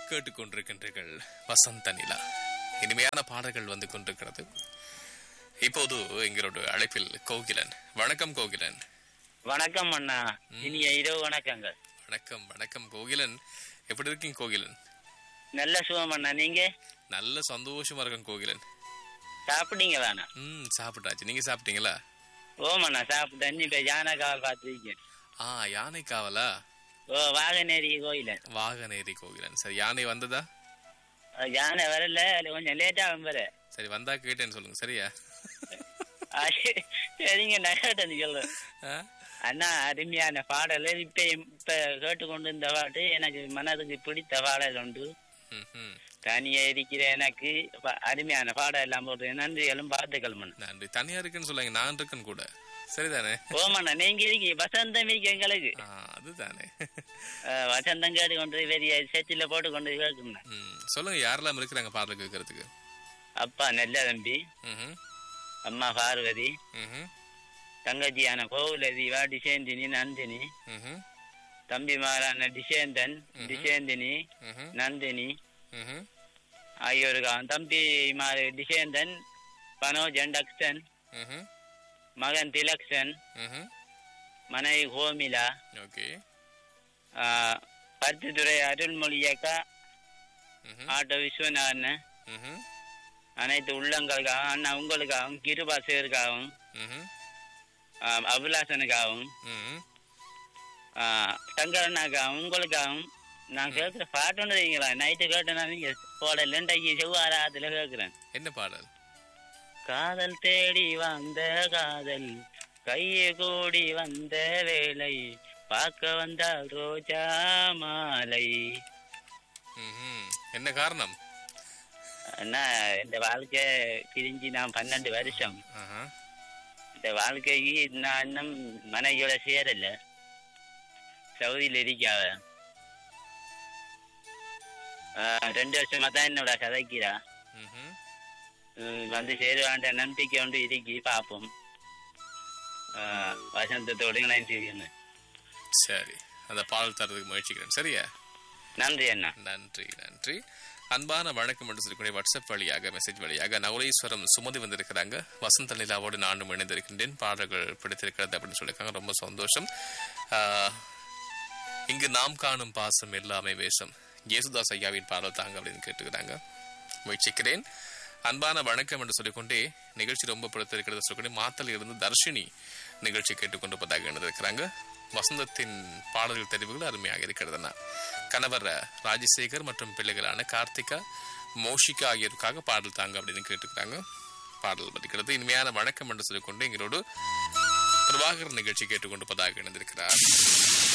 கேட்டுக்கொண்டிருக்கின்றீர்கள் வசந்த நிலா இனிமையான பாடல்கள் வந்து கொண்டிருக்கிறது இப்போது எங்களோட அழைப்பில் கோகிலன் வணக்கம் கோகிலன் வணக்கம் அண்ணா இனிய இரவு வணக்கங்கள் வணக்கம் வணக்கம் கோகிலன் எப்படி இருக்கீங்க கோகிலன் நல்ல சுகம் அண்ணா நீங்க நல்ல சந்தோஷமா இருக்கேன் கோகிலன் சாப்பிட்டீங்களா அண்ணா ம் சாப்பிட்டாச்சு நீங்க சாப்பிட்டீங்களா ஓம் அண்ணா சாப்பிட்டேன் இப்ப யானைக்காவல் பார்த்துருக்கேன் ஆ யானை காவலா ஓ வாகனேரி கோயில வாகனேரி கோகிலன் சரி யானை வந்ததா அஹ் யானை வரல அது கொஞ்சம் லேட்டா வர சரி வந்தா கேட்டேன்னு சொல்லுங்க சரியா சரிங்க நகட்டேன்னு சொல்றேன் ஆ? அண்ணா அருமையான பாடல் இப்ப இப்ப கேட்டுக்கொண்டு இந்த பாட்டு எனக்கு மனதுக்கு பிடித்த பாடல் உண்டு ம்ஹும். தனியா இருக்கிற எனக்கு ப- அருமையான பாடல் எல்லாம் போட்டு நன்றிகளும் பார்த்துக்கள் மண்ணா நன்றி தனியா இருக்குன்னு சொல்லாங்க நான் இருக்கேன்னு கூட சரிதானே ஓமண்ணா நீங்க இருக்கீங்க வசந்தம் இருக்கு எங்களுக்கு ஆ அதுதானே அஹ் வசந்தம் கேட்டு கொண்டு பெரிய செச்சில போட்டு கொண்டு கேட்கணும் ம் சொல்லுங்க யாரெல்லாம் இருக்கிறாங்க பாடல் கேட்கறதுக்கு அப்பா நெல்ல தம்பி ம்ஹும். அம்மா பார்வதி ம்ஹும். தங்கச்சியான கோகுலதி வா டிசேந்தினி நந்தினி ம்ஹும். தம்பிமாரான டிசேந்தன் டிசேந்தினி ம்ஹும். நந்தினி ம்ஹும். ஆகியோருக்காக தம்பி மாறு டிசேந்தன் பனோஜன் டக்சன் ம்ஹும். மகன் திலக்ஷன் ம்ஹும். மனைவி கோமிலா ஓகே ஆஹ் பருத்தித்துறை அருள்மொழி அக்கா ம்ஹும். ஆட்டோ விஸ்வநாதன் ம்ஹும். அனைத்து உள்ளங்களுக்காகவும் அண்ணா உங்களுக்காகவும் கிருபாசேருக்காகவும் ம்ஹும். ஆஹ் அபிலாசனுக்காகவும் ம்ஹும். ஆஹ் சங்கரனாக்காகவும் உங்களுக்காகவும் நான் கேட்குற பாட்டு ஒன்று வைங்களா நைட்டு கேட்டேன்னா நீங்க போடல இன்றைக்கு செவ்வாரத்துல கேட்குறேன் என்ன பாடல் காதல் தேடி வந்த காதல் கையை கூடி வந்த வேலை பார்க்க வந்தால் ரோஜா மாலை ம்ஹும். என்ன காரணம் அண்ணா இந்த வாழ்க்கை பிரிஞ்சு நான் பன்னெண்டு வருஷம் ஆஹா. இந்த வாழ்க்கைக்கு நான் இன்னும் மனைவியோட சேரல சவுதியில் இருக்காவ ஆஹ் ரெண்டு வருஷமா தான் என்னோட கதைக்கிறா ம்ஹும். உம் வந்து சேருவான்ற நம்பிக்கை ஒன்று இருக்கி பார்ப்போம் ஆஹ் வசந்தத்தோடு நான் செய்யணும் சரி அந்த பாடல் தரதுக்கு முயற்சிக்கிறேன் சரியா நன்றி அண்ணா நன்றி நன்றி அன்பான வணக்கம் என்று சொல்லக்கூடிய வாட்ஸ்அப் வழியாக மெசேஜ் வழியாக நவலேஸ்வரம் சுமதி வந்திருக்கிறாங்க வசந்த நிலாவோடு நானும் இணைந்திருக்கின்றேன் பாடல்கள் பிடித்திருக்கிறது அப்படின்னு சொல்லியிருக்காங்க ரொம்ப சந்தோஷம் ஆஹ், இங்கு நாம் காணும் பாசம் எல்லாமே வேஷம் ஜேசுதாஸ் ஐயாவின் பாடல் தாங்க அப்படின்னு கேட்டுக்கிறாங்க முயற்சிக்கிறேன் அன்பான வணக்கம் என்று சொல்லிக்கொண்டே நிகழ்ச்சி ரொம்ப பிடித்திருக்கிறது சொல்லிக்கொண்டே மாத்தல் இருந்து தர்ஷினி நிகழ்ச்சி கேட்டுக்கொண்டிருப்பதாக இணைந்திருக்கிறாங்க வசந்தத்தின் பாடல்கள் தெரிவுகள் அருமையாக இருக்கிறதுனா கணவர் ராஜசேகர் மற்றும் பிள்ளைகளான கார்த்திகா மோஷிகா ஆகியோருக்காக பாடல் தாங்க அப்படின்னு கேட்டுக்கிறாங்க பாடல் படிக்கிறது இனிமையான வணக்கம் என்று சொல்லிக்கொண்டு எங்களோடு பிரபாகர் நிகழ்ச்சி கேட்டுக்கொண்டிருப்பதாக இணைந்திருக்கிறார்